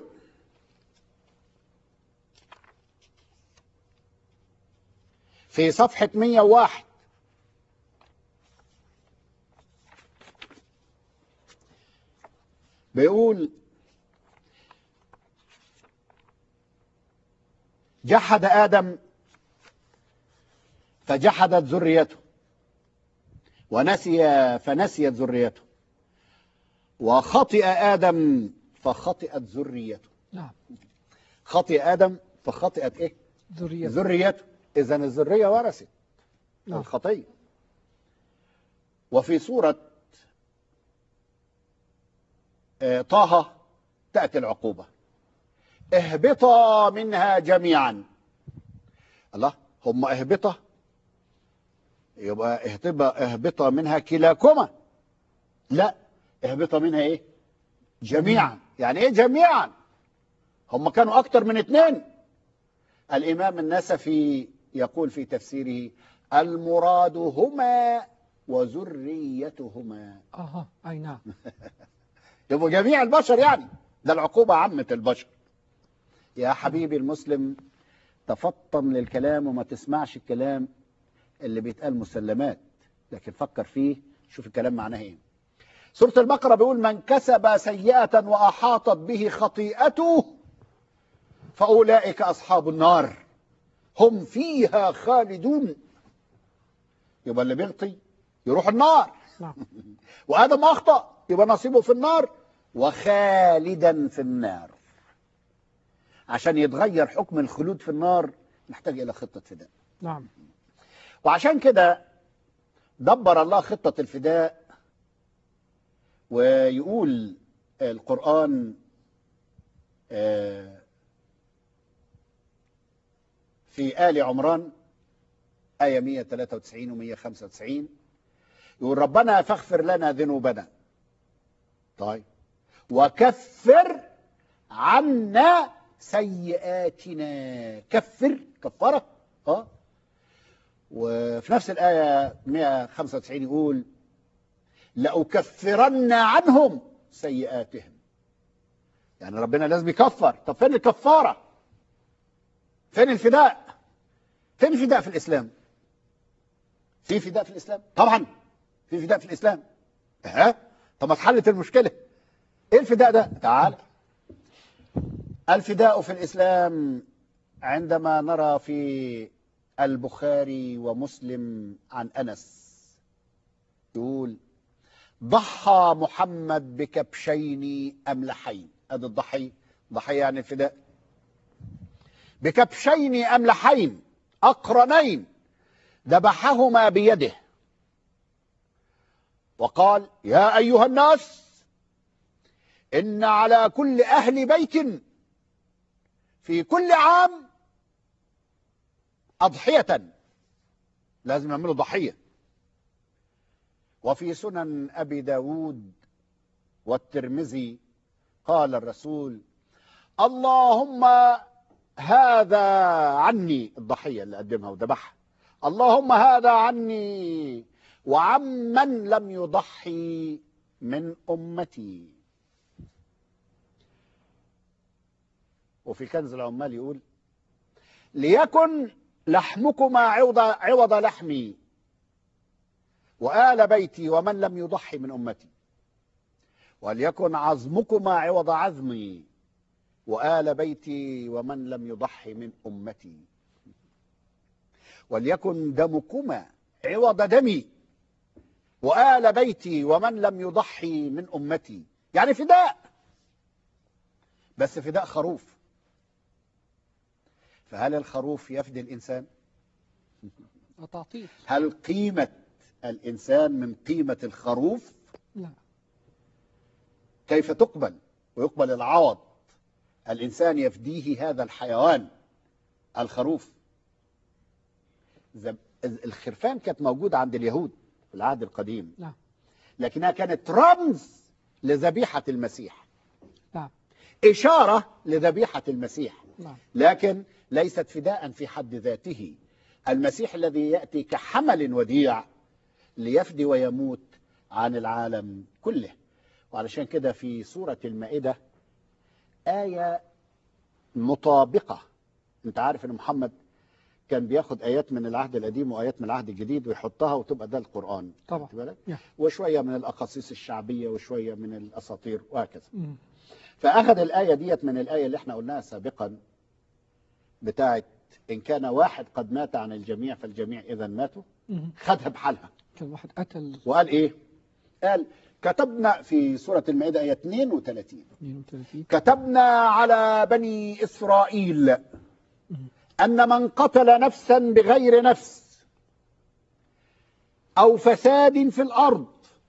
في صفحة 101 بيقول جحد آدم فجحدت ذريته ونسي فنسيت ذريته وخطئ آدم فخطئت ذريته نعم خطئ آدم فخطئت إيه ذرية ذريته إذا الذرية ورثت نعم الخطية وفي سورة آه، طه تأتي العقوبة اهبطا منها جميعا الله هم اهبطا يبقى اهتبا اهبطا منها كلاكما لا اهبطا منها ايه جميعا يعني ايه جميعا هم كانوا اكتر من اثنين الامام النسفي يقول في تفسيره المراد هما وذريتهما اها اي نعم يبقوا جميع البشر يعني ده العقوبة عامة البشر يا حبيبي المسلم تفطن للكلام وما تسمعش الكلام اللي بيتقال مسلمات لكن فكر فيه شوف الكلام معناه ايه سورة البقرة بيقول من كسب سيئة وأحاطت به خطيئته فأولئك أصحاب النار هم فيها خالدون يبقى اللي بيغطي يروح النار نعم وآدم أخطأ يبقى نصيبه في النار وخالدا في النار عشان يتغير حكم الخلود في النار نحتاج إلى خطة فداء نعم وعشان كده دبر الله خطة الفداء ويقول القرآن آه، في آل عمران آية 193 و 195 يقول ربنا فاغفر لنا ذنوبنا طيب وكفر عنا سيئاتنا كفر كفرة اه وفي نفس الآية 195 يقول لأكفرن عنهم سيئاتهم يعني ربنا لازم يكفر طب فين الكفارة فين الفداء فين الفداء في الإسلام في فداء في الإسلام طبعا في فداء في الإسلام ها طب ما اتحلت المشكلة ايه الفداء ده تعال الفداء في الإسلام عندما نرى في البخاري ومسلم عن أنس يقول ضحى محمد بكبشين أملحين هذا الضحي ضحي يعني الفداء بكبشين أملحين أقرنين ذبحهما بيده وقال يا أيها الناس إن على كل أهل بيت في كل عام أضحية لازم يعملوا ضحية وفي سنن أبي داود والترمذي قال الرسول اللهم هذا عني الضحية اللي قدمها وذبحها اللهم هذا عني وعمن لم يضحي من أمتي وفي كنز العمال يقول ليكن لحمكما عوض, عوض لحمي وآل بيتي ومن لم يضحي من أمتي وليكن عظمكما عوض عظمي وآل بيتي ومن لم يضحي من أمتي وليكن دمكما عوض دمي وآل بيتي ومن لم يضحي من أمتي يعني فداء بس فداء خروف فهل الخروف يفدي الإنسان تعطيل هل قيمة الإنسان من قيمة الخروف لا كيف تقبل ويقبل العوض الإنسان يفديه هذا الحيوان الخروف زب- الخرفان كانت موجودة عند اليهود في العهد القديم نعم لكنها كانت رمز لذبيحة المسيح نعم إشارة لذبيحة المسيح نعم لكن ليست فداء في حد ذاته المسيح الذي يأتي كحمل وديع ليفدي ويموت عن العالم كله وعلشان كده في سورة المائدة آية مطابقة انت عارف ان محمد كان بياخد آيات من العهد القديم وآيات من العهد الجديد ويحطها وتبقى ده القرآن طبعا. خدت بالك؟ نعم. وشوية من الأقاصيص الشعبية وشوية من الأساطير وهكذا مم. فأخذ الآية ديت من الآية اللي احنا قلناها سابقا بتاعت إن كان واحد قد مات عن الجميع فالجميع إذا ماتوا مهم. خدها بحالها كان واحد قتل وقال إيه قال كتبنا في سورة المائدة آية 32 32 كتبنا على بني إسرائيل أن من قتل نفسا بغير نفس أو فساد في الأرض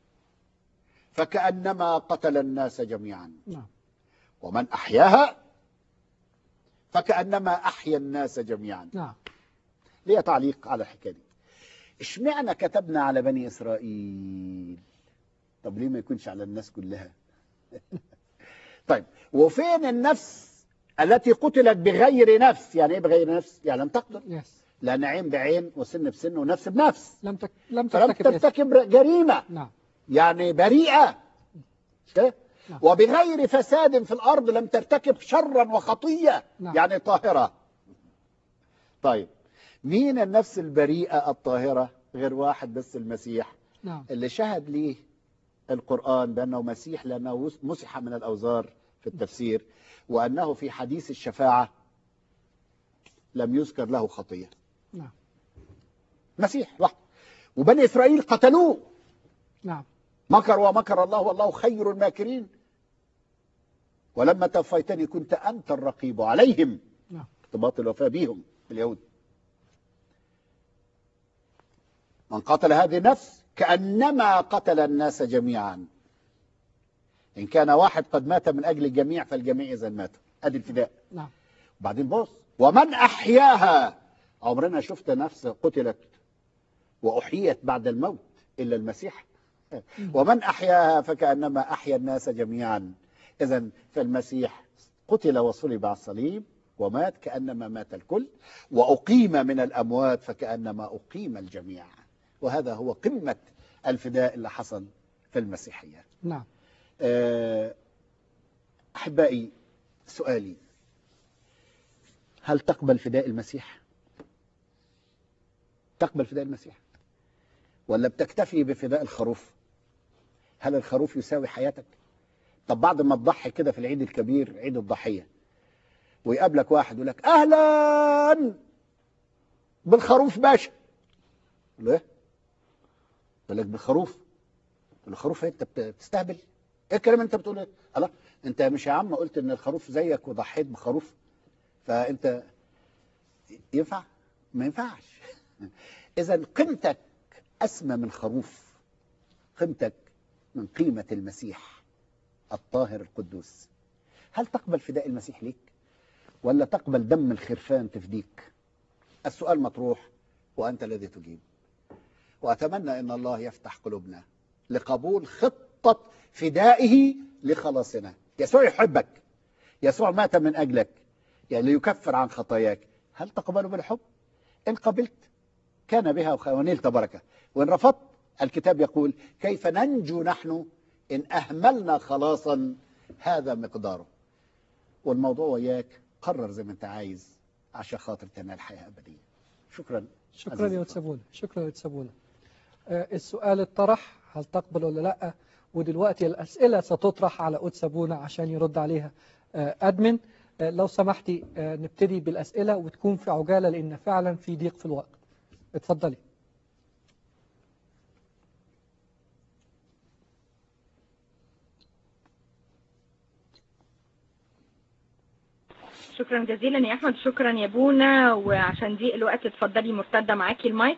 فكأنما قتل الناس جميعا نعم ومن أحياها فكأنما أحيا الناس جميعا نعم ليه تعليق على الحكاية دي اشمعنى كتبنا على بني إسرائيل طب ليه ما يكونش على الناس كلها طيب وفين النفس التي قتلت بغير نفس يعني ايه بغير نفس يعني لم تقتل يس لان عين بعين وسن بسن ونفس بنفس لم تك... لم فلم ترتكب إثم. ترتكب جريمه نعم يعني بريئه مش كده؟ نعم. وبغير فساد في الارض لم ترتكب شرا وخطيه نعم. يعني طاهره طيب مين النفس البريئه الطاهره غير واحد بس المسيح نعم اللي شهد ليه القرآن بأنه مسيح لأنه مسح من الأوزار في التفسير وأنه في حديث الشفاعة لم يذكر له خطية نعم مسيح لوحده وبني إسرائيل قتلوه نعم مكر ومكر الله والله خير الماكرين ولما توفيتني كنت أنت الرقيب عليهم نعم ارتباط الوفاة بهم اليهود من قتل هذه النفس كأنما قتل الناس جميعا إن كان واحد قد مات من أجل الجميع فالجميع إذا ماتوا أدي الفداء نعم وبعدين بص ومن أحياها عمرنا شفت نفس قتلت وأحيت بعد الموت إلا المسيح ومن أحياها فكأنما أحيا الناس جميعا إذا فالمسيح قتل وصلب على الصليب ومات كأنما مات الكل وأقيم من الأموات فكأنما أقيم الجميع وهذا هو قمة الفداء اللي حصل في المسيحية نعم آه، أحبائي سؤالي هل تقبل فداء المسيح تقبل فداء المسيح ولا بتكتفي بفداء الخروف هل الخروف يساوي حياتك طب بعد ما تضحي كده في العيد الكبير عيد الضحية ويقابلك واحد يقول لك أهلا بالخروف باشا يقول له ايه يقول لك بالخروف يقول له خروف إيه؟ انت بت- بتستهبل ايه الكلام اللي انت بتقوله ده؟ الله انت مش يا عم قلت ان الخروف زيك وضحيت بخروف فانت ينفع ما ينفعش اذا قيمتك اسمى من خروف قيمتك من قيمه المسيح الطاهر القدوس هل تقبل فداء المسيح ليك ولا تقبل دم الخرفان تفديك السؤال مطروح وانت الذي تجيب واتمنى ان الله يفتح قلوبنا لقبول خطه فدائه لخلاصنا يسوع يحبك يسوع مات من اجلك يعني ليكفر عن خطاياك هل تقبله بالحب ان قبلت كان بها وخ- ونلت بركه وان رفضت الكتاب يقول كيف ننجو نحن ان اهملنا خلاصا هذا مقداره والموضوع وياك قرر زي ما انت عايز عشان خاطر تنال حياه ابديه شكرا شكرا عزيزي يا الفاضل. تسابونا شكرا يا تسابونا آه، السؤال اتطرح هل تقبل ولا لا ودلوقتي الأسئلة ستطرح على أود سابونا عشان يرد عليها آه، أدمن آه، لو سمحتي آه، نبتدي بالأسئلة وتكون في عجالة لأن فعلا في ضيق في الوقت اتفضلي شكرا جزيلا يا احمد شكرا يا بونا وعشان ضيق الوقت اتفضلي مرتده معاكي المايك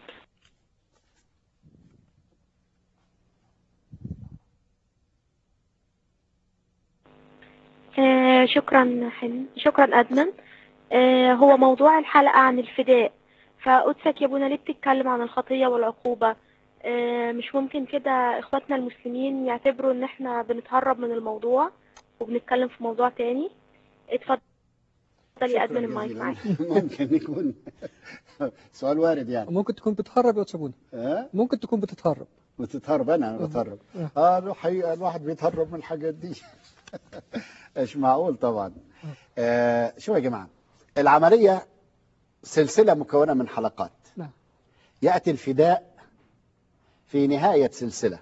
آه شكرا حلم شكرا أدمن آه هو موضوع الحلقة عن الفداء فقدسك يا ابونا ليه بتتكلم عن الخطية والعقوبة آه مش ممكن كده اخواتنا المسلمين يعتبروا ان احنا بنتهرب من الموضوع وبنتكلم في موضوع تاني اتفضل يا شكراً ادمن المايك جزيلاً. معاك ممكن يكون سؤال وارد يعني ممكن تكون بتهرب يا تسابونا ها ممكن تكون بتتهرب بتتهرب انا أنا بتهرب آه. اه له حقيقه الواحد بيتهرب من الحاجات دي مش معقول طبعا آه شو يا جماعه العمليه سلسله مكونه من حلقات نعم ياتي الفداء في نهايه سلسله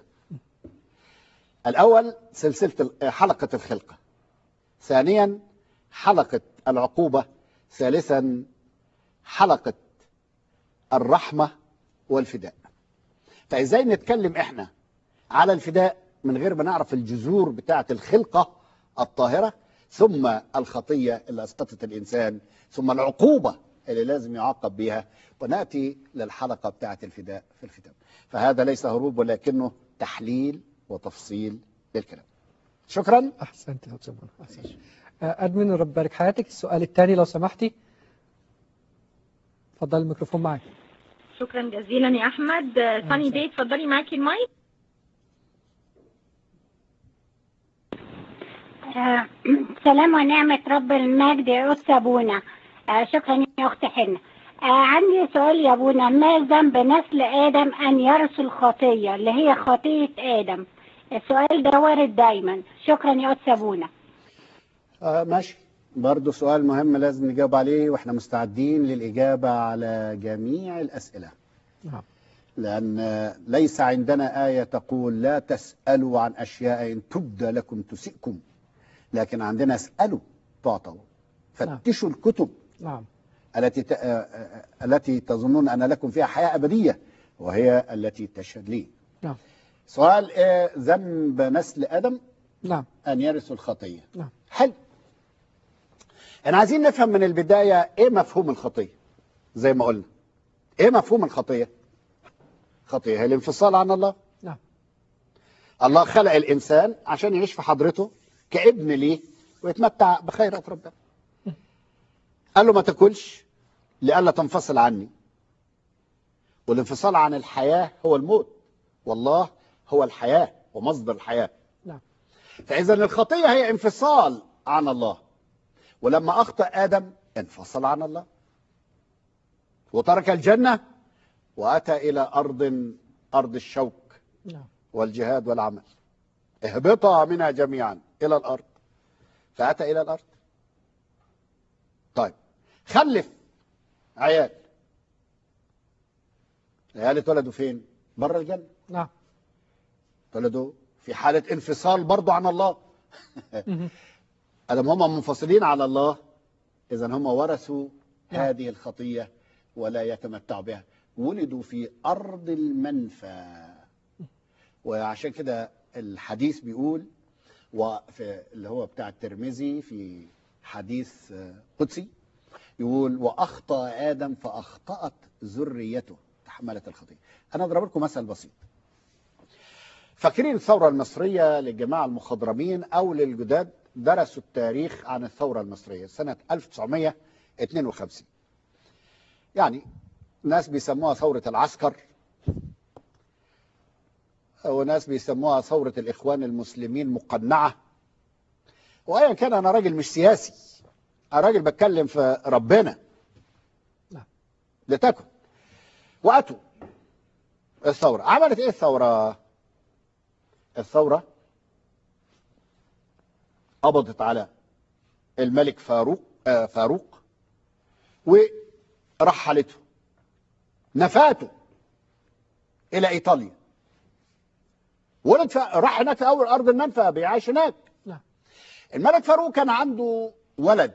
الاول سلسله ال- حلقه الخلقه ثانيا حلقه العقوبه ثالثا حلقة الرحمة والفداء فإزاي نتكلم إحنا على الفداء من غير ما نعرف الجذور بتاعة الخلقة الطاهرة ثم الخطية اللي أسقطت الإنسان ثم العقوبة اللي لازم يعاقب بها ونأتي للحلقة بتاعة الفداء في الختام فهذا ليس هروب ولكنه تحليل وتفصيل للكلام شكرا احسنت يا أستاذ منى احسنت آه، ادمن رب يبارك حياتك السؤال الثاني لو سمحتي اتفضل الميكروفون معاك شكرا جزيلا يا احمد آه، ساني دي اتفضلي معاكي المايك آه، سلام ونعمة رب المجد يا أستاذ أبونا آه، شكرا يا أخت حنة آه، عندي سؤال يا أبونا ما ذنب نسل آدم أن يرثوا الخطية اللي هي خطية آدم السؤال ده وارد دايما شكرا يا أستاذ أبونا آه ماشي برضه سؤال مهم لازم نجاوب عليه واحنا مستعدين للإجابة على جميع الأسئلة نعم لأن ليس عندنا آية تقول لا تسألوا عن أشياء إن تبدى لكم تسئكم لكن عندنا اسألوا تعطوا فتشوا الكتب نعم التي ت- آه، آه، التي تظنون أن لكم فيها حياة أبدية وهي التي تشهد لي نعم سؤال آه، ذنب نسل آدم نعم أن يرثوا الخطية نعم. حلو احنا عايزين نفهم من البداية ايه مفهوم الخطية زي ما قلنا ايه مفهوم الخطية خطية هي الانفصال عن الله نعم. الله خلق الإنسان عشان يعيش في حضرته كابن ليه ويتمتع بخيرات ربنا قال له ما تاكلش لئلا تنفصل عني والانفصال عن الحياة هو الموت والله هو الحياة ومصدر الحياة نعم. فإذا الخطية هي انفصال عن الله ولما أخطأ آدم انفصل عن الله وترك الجنة وأتى إلى أرض أرض الشوك نعم والجهاد والعمل اهبطا منها جميعا إلى الأرض فأتى إلى الأرض طيب خلف عيال العيال اتولدوا فين بره الجنة نعم اتولدوا في حالة انفصال برضو عن الله مهم. أدم هم منفصلين على الله إذا هم ورثوا نعم. هذه الخطية ولا يتمتعوا بها ولدوا في أرض المنفى وعشان كده الحديث بيقول وفي اللي هو بتاع الترمذي في حديث آه، قدسي يقول وأخطأ آدم فأخطأت ذريته تحملت الخطية أنا أضرب لكم مثل بسيط فاكرين الثورة المصرية للجماعة المخضرمين أو للجداد درسوا التاريخ عن الثورة المصرية سنة 1952 يعني ناس بيسموها ثورة العسكر وناس بيسموها ثورة الإخوان المسلمين مقنعة وأيا كان أنا راجل مش سياسي أنا راجل بتكلم في ربنا نعم. لتكن وأتوا الثورة عملت إيه الثورة الثورة قبضت على الملك فاروق آه فاروق ورحلته نفاته الى ايطاليا ولد ف... راح هناك في اول ارض المنفى بيعيش هناك نعم. الملك فاروق كان عنده ولد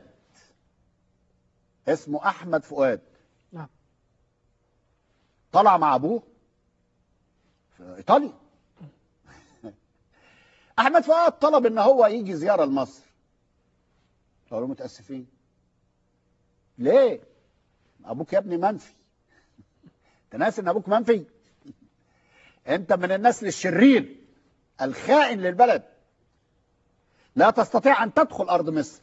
اسمه احمد فؤاد نعم. طلع مع ابوه في ايطاليا احمد فؤاد طلب ان هو يجي زياره لمصر قالوا متاسفين ليه ابوك يا ابني منفي انت ناسي ان ابوك منفي انت من النسل الشرير الخائن للبلد لا تستطيع ان تدخل ارض مصر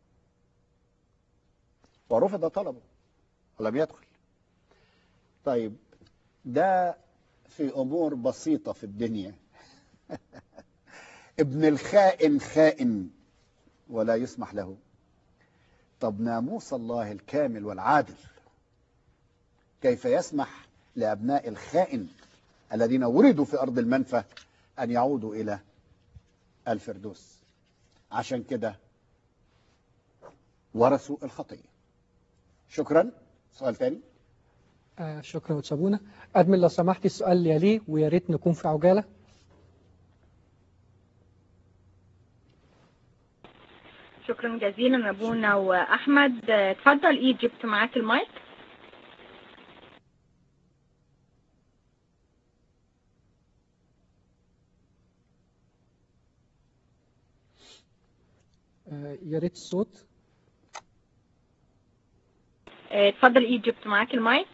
ورفض طلبه ولم يدخل طيب ده في امور بسيطه في الدنيا ابن الخائن خائن ولا يسمح له طب ناموس الله الكامل والعادل كيف يسمح لأبناء الخائن الذين ولدوا في أرض المنفى أن يعودوا إلى الفردوس عشان كده ورثوا الخطية شكرا سؤال ثاني آه شكرا وتسابونا أدمن لو سمحتي السؤال اللي يليه ويا ريت نكون في عجالة شكرا جزيلا ابونا واحمد آه، اتفضل ايجيبت معاك المايك آه، يا ريت الصوت آه، اتفضل ايجيبت معاك المايك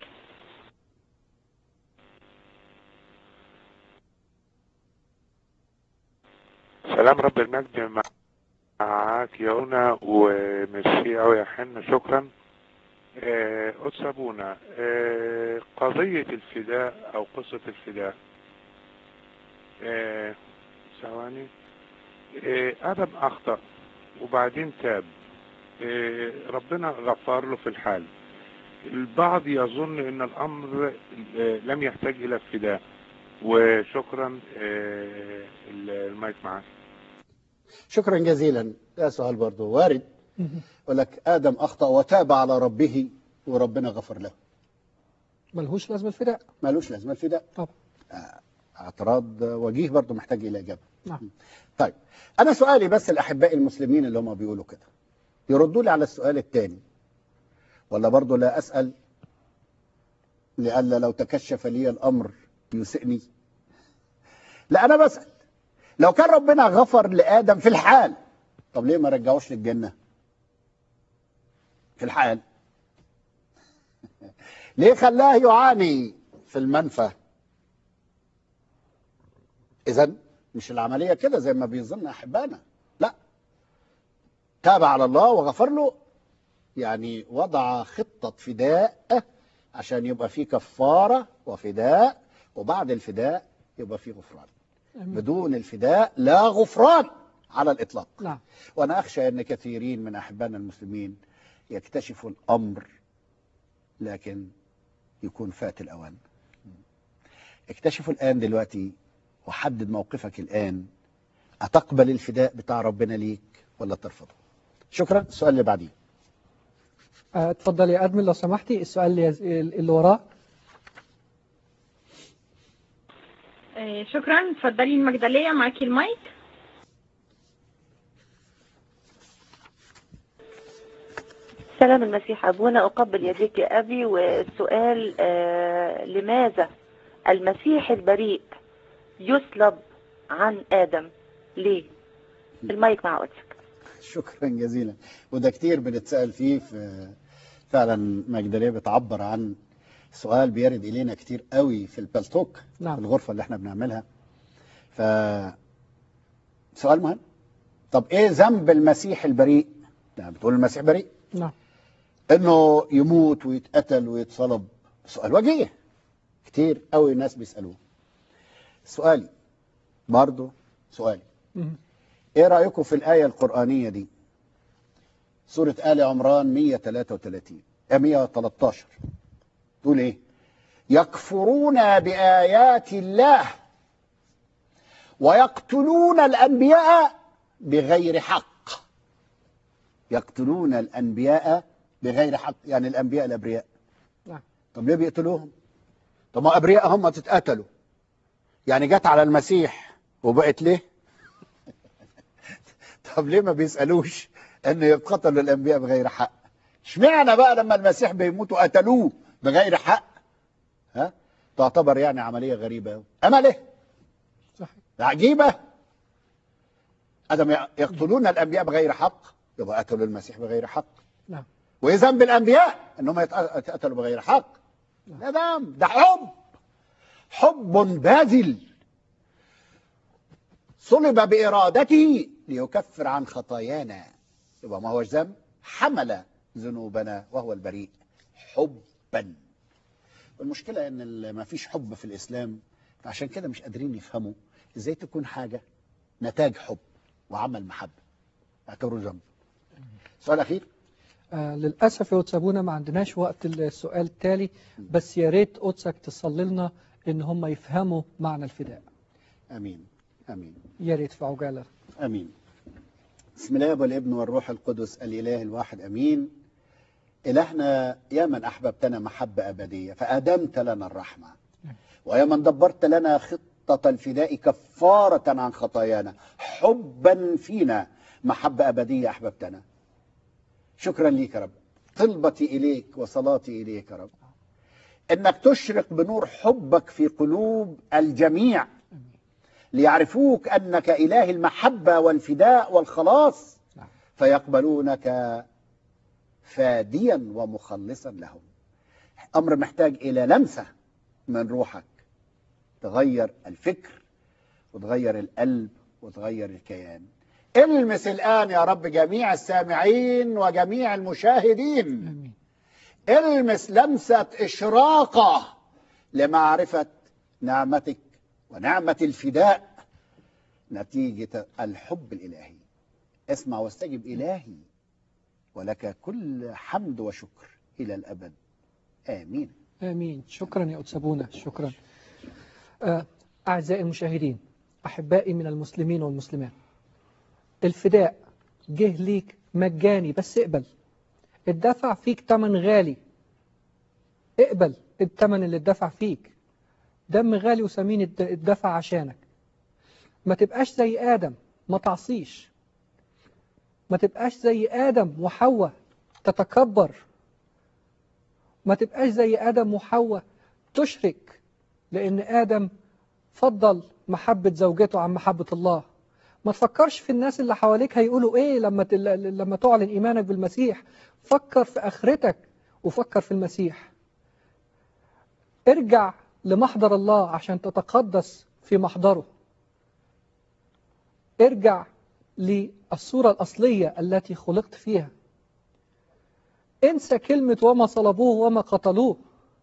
سلام رب المجد معاك يا أنا وميرسي أوي يا حنا شكرا آه، قدس أبونا آه، قضية الفداء أو قصة الفداء آه، ثواني آه، آدم أخطأ وبعدين تاب آه، ربنا غفر له في الحال البعض يظن أن الأمر آه، لم يحتاج إلى فداء وشكرا آه، المايك معاك شكرا جزيلا ده سؤال برضه وارد يقول لك آدم أخطأ وتاب على ربه وربنا غفر له ملهوش لازمة الفداء مالوش لازمة الفداء طبعا آه، اعتراض وجيه برضه محتاج إلى إجابة نعم طيب أنا سؤالي بس الأحباء المسلمين اللي هم بيقولوا كده يردوا لي على السؤال الثاني ولا برضه لا أسأل لئلا لو تكشف لي الأمر يسئني لا أنا بسأل لو كان ربنا غفر لآدم في الحال طب ليه ما رجعوش للجنة في الحال ليه خلاه يعاني في المنفى إذا مش العملية كده زي ما بيظن أحبانا لا تاب على الله وغفر له يعني وضع خطة فداء عشان يبقى فيه كفارة وفداء وبعد الفداء يبقى فيه غفران آمين. بدون الفداء لا غفران على الإطلاق نعم وأنا أخشى أن كثيرين من أحبائنا المسلمين يكتشفوا الأمر لكن يكون فات الأوان اكتشفوا الآن دلوقتي وحدد موقفك الآن أتقبل الفداء بتاع ربنا ليك ولا ترفضه شكرا السؤال اللي بعديه آه، اتفضل يا أدمن لو سمحتي السؤال اللي, اللي وراه آه، شكرا اتفضلي المجدلية معاكي المايك سلام المسيح أبونا أقبل يديك يا أبي والسؤال آه لماذا المسيح البريء يسلب عن آدم ليه المايك مع قدسك شكرا جزيلا وده كتير بنتسأل فيه في فعلا مجدلية بتعبر عن سؤال بيرد إلينا كتير قوي في البلتوك نعم. في الغرفة اللي احنا بنعملها ف سؤال مهم طب ايه ذنب المسيح البريء يعني بتقول المسيح بريء نعم انه يموت ويتقتل ويتصلب سؤال وجيه كتير قوي الناس بيسألوه سؤالي برضه سؤالي مهم. ايه رأيكم في الآية القرآنية دي سورة آل عمران 133 آه، 113 تقول ايه يكفرون بآيات الله ويقتلون الأنبياء بغير حق يقتلون الأنبياء بغير حق يعني الأنبياء الأبرياء نعم. طب ليه بيقتلوهم طب ما أبرياء هم تتقتلوا يعني جت على المسيح وبقت ليه طب ليه ما بيسألوش أن يقتلوا الأنبياء بغير حق اشمعنى بقى لما المسيح بيموت قتلوه بغير حق ها تعتبر يعني عملية غريبة أوي. أما ليه صحيح عجيبة أدم يقتلون الأنبياء بغير حق يبقى قتلوا المسيح بغير حق نعم وإيه ذنب الأنبياء أنهم يتق- يتقتلوا بغير حق لا دم ده حب حب باذل صلب بإرادته ليكفر عن خطايانا يبقى ما هوش ذنب حمل ذنوبنا وهو البريء حبا المشكلة ان ال- ما فيش حب في الإسلام فعشان كده مش قادرين يفهموا ازاي تكون حاجة نتاج حب وعمل محبة اعتبره ذنب سؤال أخير آه للأسف يا قدس أبونا ما عندناش وقت السؤال التالي بس يا ريت قدسك تصلي لنا إن هم يفهموا معنى الفداء أمين أمين يا ريت في عجالة امين بسم الله والابن والروح القدس الاله الواحد امين الهنا يا من احببتنا محبه ابديه فادمت لنا الرحمه ويا من دبرت لنا خطه الفداء كفاره عن خطايانا حبا فينا محبه ابديه احببتنا شكرا ليك يا رب طلبتي اليك وصلاتي اليك يا رب انك تشرق بنور حبك في قلوب الجميع ليعرفوك انك اله المحبه والفداء والخلاص نعم. فيقبلونك فاديا ومخلصا لهم أمر محتاج إلى لمسة من روحك تغير الفكر وتغير القلب وتغير الكيان المس الآن يا رب جميع السامعين وجميع المشاهدين آمين المس لمسة إشراقة لمعرفة نعمتك ونعمة الفداء نتيجة الحب الإلهي اسمع واستجب إلهي ولك كل حمد وشكر إلى الأبد آمين آمين شكرا يا أتسابونا شكرا آه، أعزائي المشاهدين أحبائي من المسلمين والمسلمات الفداء جه ليك مجاني بس اقبل اتدفع فيك تمن غالي اقبل التمن اللي اتدفع فيك دم غالي وثمين ات- اتدفع عشانك ما تبقاش زي آدم ما تعصيش ما تبقاش زي آدم وحواء تتكبر ما تبقاش زي آدم وحواء تشرك لأن آدم فضل محبة زوجته عن محبة الله ما تفكرش في الناس اللي حواليك هيقولوا ايه لما تل... لما تعلن ايمانك بالمسيح فكر في اخرتك وفكر في المسيح ارجع لمحضر الله عشان تتقدس في محضره ارجع للصورة الأصلية التي خلقت فيها انسى كلمة وما صلبوه وما قتلوه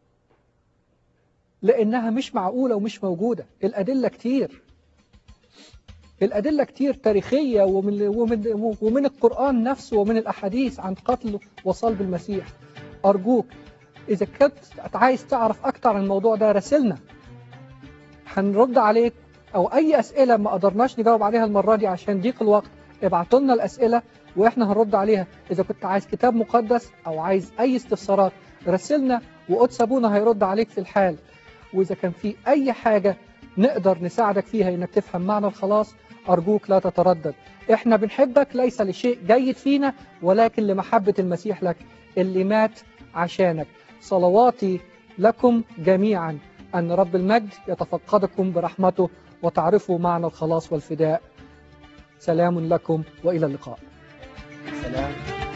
لأنها مش معقولة ومش موجودة الأدلة كتير الأدلة كتير تاريخية ومن, ومن, ومن القرآن نفسه ومن الأحاديث عن قتل وصلب المسيح أرجوك إذا كنت عايز تعرف أكتر عن الموضوع ده راسلنا هنرد عليك أو أي أسئلة ما قدرناش نجاوب عليها المرة دي عشان ضيق الوقت ابعتوا لنا الأسئلة وإحنا هنرد عليها إذا كنت عايز كتاب مقدس أو عايز أي استفسارات راسلنا وقدس أبونا هيرد عليك في الحال وإذا كان في أي حاجة نقدر نساعدك فيها إنك تفهم معنى الخلاص أرجوك لا تتردد إحنا بنحبك ليس لشيء جيد فينا ولكن لمحبة المسيح لك اللي مات عشانك صلواتي لكم جميعا أن رب المجد يتفقدكم برحمته وتعرفوا معنى الخلاص والفداء سلام لكم وإلى اللقاء سلام